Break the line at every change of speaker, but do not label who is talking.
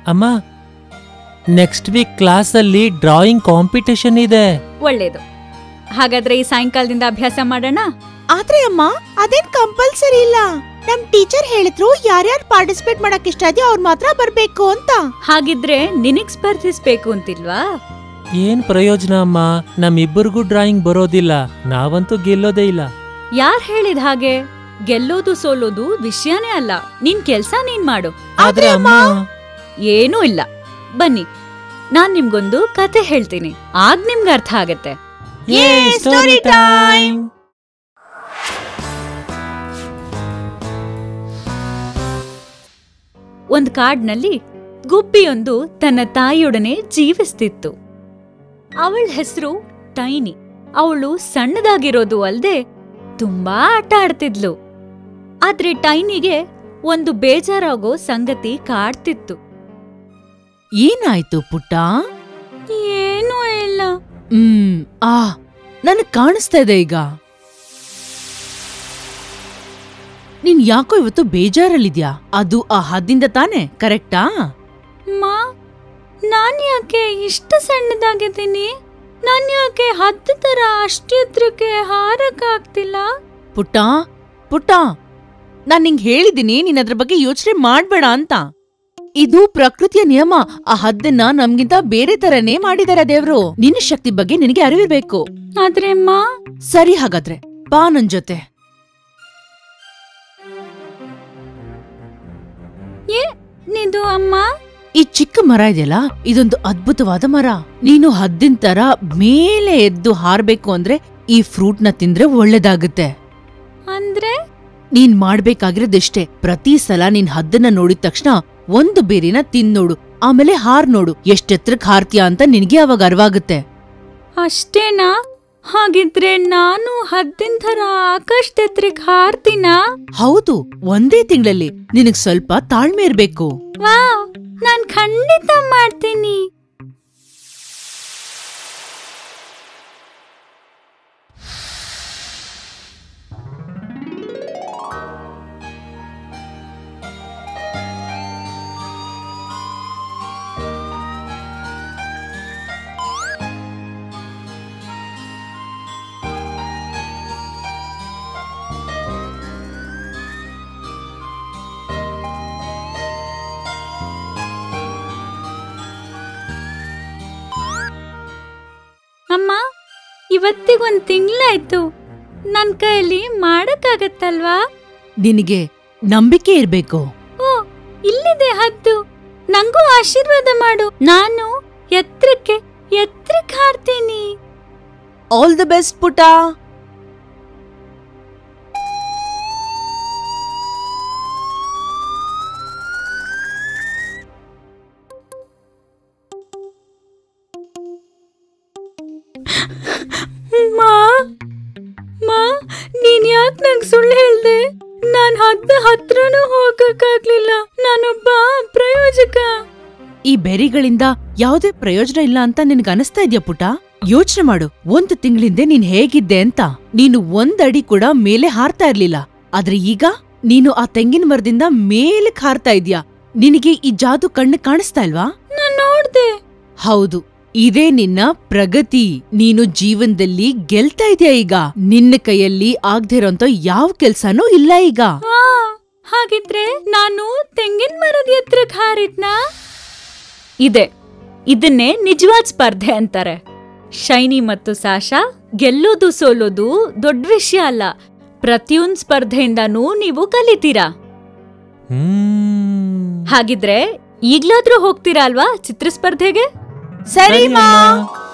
ಅಮ್ಮ next week ಕ್ಲಾಸಲ್ಲಿ drawing competition ಇದೆ
ಒಳ್ಳೇದು ಹಾಗಾದ್ರೆ ಈ ಸಾಯಂಕಾಲದಿಂದ ಅಭ್ಯಾಸ ಮಾಡೋಣ
ಆದ್ರೆ ಅಮ್ಮ ಅದೇನ್ ಕಂಪಲ್ಸರಿ ಇಲ್ಲ ನಮ್ ಟೀಚರ್ ಹೇಳಿದ್ರು ಯಾರ್ಯಾರು ಪಾರ್ಟಿಸಿಪೇಟ್ ಮಾಡಕ್ ಇಷ್ಟ ಇದೆಯೋ ಅವ್ರು ಮಾತ್ರ ಬರ್ಬೇಕು ಅಂತ
ಹಾಗಿದ್ರೆ ನಿನಗ್ ಸ್ಪರ್ಧಿಸ್ಬೇಕು ಅಂತಿಲ್ವಾ
ಏನ್ ಪ್ರಯೋಜನ ಅಮ್ಮ ನಮ್ಮಿಬ್ಬರಿಗೂ ಡ್ರಾಯಿಂಗ್ ಬರೋದಿಲ್ಲ ನಾವಂತೂ ಗೆಲ್ಲೋದೇ ಇಲ್ಲ
ಯಾರ್ ಹೇಳಿದ ಹಾಗೆ ಗೆಲ್ಲೋದು ಸೋಲೋದು ವಿಷಯನೇ ಅಲ್ಲ ನಿನ್ ಕೆಲ್ಸ ನೀನ್ ಮಾಡು
ಆದ್ರೆ ಅಮ್ಮ
ಏನೂ ಇಲ್ಲ ಬನ್ನಿ ನಾನ್ ನಿಮ್ಗೊಂದು ಕತೆ ಹೇಳ್ತೀನಿ ಆಗ್ ನಿಮ್ಗೆ ಅರ್ಥ ಆಗತ್ತೆ
ಯೇ, story time!
ಒಂದ್ ಕಾಡ್ನಲ್ಲಿ ಗುಬ್ಬಿಯೊಂದು ತನ್ನ ತಾಯಿಯೊಡನೆ ಜೀವಿಸ್ತಿತ್ತು ಅವಳ ಹೆಸರು ಟೈನಿ ಅವಳು ಸಣ್ಣದಾಗಿರೋದು ಅಲ್ದೆ ತುಂಬಾ ಆಟ ಆಡ್ತಿದ್ಲು ಆದ್ರೆ ಟೈನಿಗೆ ಒಂದು ಬೇಜಾರಾಗೋ ಸಂಗತಿ ಕಾಡ್ತಿತ್ತು
ಏನಾಯ್ತು ಪುಟ್ಟ
ಏನೂ ಇಲ್ಲ
ಹ್ಮ್ ಆ ನನಗ್ ಕಾಣಿಸ್ತಾ ಇದೆ ಈಗ ನೀನ್ ಯಾಕೋ ಇವತ್ತು ಬೇಜಾರಲ್ಲಿದ್ಯಾ ಅದು ಆ ಹದ್ದಿಂದ ತಾನೆ ಕರೆಕ್ಟಾ
ಮಾ ನಾನ್ ಯಾಕೆ ಇಷ್ಟು ಸಣ್ಣದಾಗಿದ್ದೀನಿ ನಾನ್ ಯಾಕೆ ಹತ್ತು ತರ ಅಷ್ಟು ಎತ್ತರಕ್ಕೆ ಹಾರಕ್ಕಾಗ್ತಿಲ್ಲ
ಪುಟ್ಟ ಪುಟ್ಟ ನಾನ್ ನಿಂಗ್ ಹೇಳಿದೀನಿ ನೀನ್ ಅದ್ರ ಬಗ್ಗೆ ಯೋಚನೆ ಮಾಡ್ಬೇಡ ಅಂತ ಇದು ಪ್ರಕೃತಿಯ ನಿಯಮ ಆ ಹದ್ದನ್ನ ನಮ್ಗಿಂತ ಬೇರೆ ತರನೇ ಮಾಡಿದಾರೆ ದೇವ್ರು ನಿನ್ನ ಶಕ್ತಿ ಬಗ್ಗೆ ನಿನಗೆ ಅರಿವಿರ್ಬೇಕು
ಆದ್ರೆ ಮಾ
ಸರಿ ಹಾಗಾದ್ರೆ ಬಾ ನನ್ ಜೊತೆ
ಏ ನಿದು ಅಮ್ಮ
ಈ ಚಿಕ್ಕ ಮರ ಇದೆಯಲ್ಲ ಇದೊಂದು ಅದ್ಭುತವಾದ ಮರ ನೀನು ಹದ್ದಿನ ತರ ಮೇಲೆ ಎದ್ದು ಹಾರ್ಬೇಕು ಅಂದ್ರೆ ಈ ಫ್ರೂಟ್ ನ ತಿಂದ್ರೆ ಒಳ್ಳೇದಾಗುತ್ತೆ
ಅಂದ್ರೆ
ನೀನ್ ಮಾಡ್ಬೇಕಾಗಿರೋದಿಷ್ಟೇ ಪ್ರತಿ ಸಲ ನೀನ್ ಹದ್ದನ್ನ ನೋಡಿದ ತಕ್ಷಣ ಒಂದು ಬೇರಿನ ತಿಂದ್ ನೋಡು ಆಮೇಲೆ ಹಾರ್ ನೋಡು ಎಷ್ಟೆತ್ರಕ್ ಹಾರ್ತೀಯ ಅಂತ ನಿನ್ಗೆ ಅವಾಗ ಅರಿವಾಗುತ್ತೆ
ಅಷ್ಟೇನಾ ಹಾಗಿದ್ರೆ ನಾನು ಹದ್ದಿನ ಥರ ಆಕಾಶದೆತ್ರಿಗೆ ಹಾರ್ತೀನಾ
ಹೌದು ಒಂದೇ ತಿಂಗಳಲ್ಲಿ ನಿನಗ್ ಸ್ವಲ್ಪ ತಾಳ್ಮೆ ಇರ್ಬೇಕು
ವಾವ್ ನಾನ್ ಖಂಡಿತ ಮಾಡ್ತೀನಿ ಅಮ್ಮ ಇವತ್ತಿಗೊಂದ್ ತಿಂಗ್ಳಾಯ್ತು ನನ್ ಕೈಲಿ ಮಾಡಕ್ಕಾಗತ್ತಲ್ವಾ
ನಿನಗೆ ನಂಬಿಕೆ ಇರ್ಬೇಕು
ಓ ಇಲ್ಲಿದೆ ಹದ್ದು ನಂಗೂ ಆಶೀರ್ವಾದ ಮಾಡು ನಾನು ಎತ್ರಕ್ಕೆ ಎತ್ರಕ್ಕೆ ಹಾರ್ತೀನಿ
ಆಲ್ ದ ಬೆಸ್ಟ್ ಪುಟ
ಮಾ ಮಾ ನೀನ್ ಯಾಕೆ ನಂಗೆ ಸುಳ್ಳು ಹೇಳ್ದೆ ನಾನ್ ಹದ್ದ ಹತ್ರನೂ ಹೋಗಕ್ಕಾಗ್ಲಿಲ್ಲ ನಾನೊಬ್ಬ ಪ್ರಯೋಜಕ
ಈ ಬೆರಿಗಳಿಂದ ಯಾವುದೇ ಪ್ರಯೋಜನ ಇಲ್ಲ ಅಂತ ನಿನ್ಗೆ ಅನಿಸ್ತಾ ಇದ್ಯಾ ಪುಟ ಯೋಚನೆ ಮಾಡು ಒಂದು ತಿಂಗಳಿಂದೆ ನೀನ್ ಹೇಗಿದ್ದೆ ಅಂತ ನೀನು ಒಂದಡಿ ಕೂಡ ಮೇಲೆ ಹಾರ್ತಾ ಇರ್ಲಿಲ್ಲ ಆದ್ರೆ ಈಗ ನೀನು ಆ ತೆಂಗಿನ ಮರದಿಂದ ಮೇಲಕ್ ಹಾರ್ತಾ ಇದ್ಯಾ ನಿನಗೆ ಈ ಜಾದು ಕಣ್ಣು ಕಾಣಿಸ್ತಾ ಇಲ್ವಾ
ನಾನ್ ನೋಡ್ದೆ
ಹೌದು ಇದೇ ನಿನ್ನ ಪ್ರಗತಿ ನೀನು ಜೀವನದಲ್ಲಿ ಗೆಲ್ತಾ ಇದೆಯಾ ಈಗ ನಿನ್ನ ಕೈಯಲ್ಲಿ ಆಗ್ದೇ ಇರೋಂತ ಯಾವ ಕೆಲ್ಸನೂ ಇಲ್ಲ ಈಗ
ವಾ ಹಾಗಿದ್ರೆ ನಾನು ತೆಂಗಿನ ಮರದ ಎತ್ರಕ್ಕೆ ಹಾರಿದ್ನಾ ಇದೆ ಇದನ್ನೇ ನಿಜವಾದ ಸ್ಪರ್ಧೆ ಅಂತಾರೆ ಶೈನಿ ಮತ್ತು ಸಾಶಾ ಗೆಲ್ಲೋದು ಸೋಲೋದು ದೊಡ್ಡ ವಿಷಯ ಅಲ್ಲ ಪ್ರತಿಯೊಂದ್ ಸ್ಪರ್ಧೆಯಿಂದನೂ ನೀವು ಕಲಿತೀರಾ
ಹ್ಮ್
ಹಾಗಿದ್ರೆ ಈಗ್ಲಾದ್ರೂ ಹೋಗ್ತೀರಾ ಅಲ್ವಾ ಚಿತ್ರ ಸ್ಪರ್ಧೆಗೆ
ಸರಿ ಮಾ
ಅಮ್ಮ.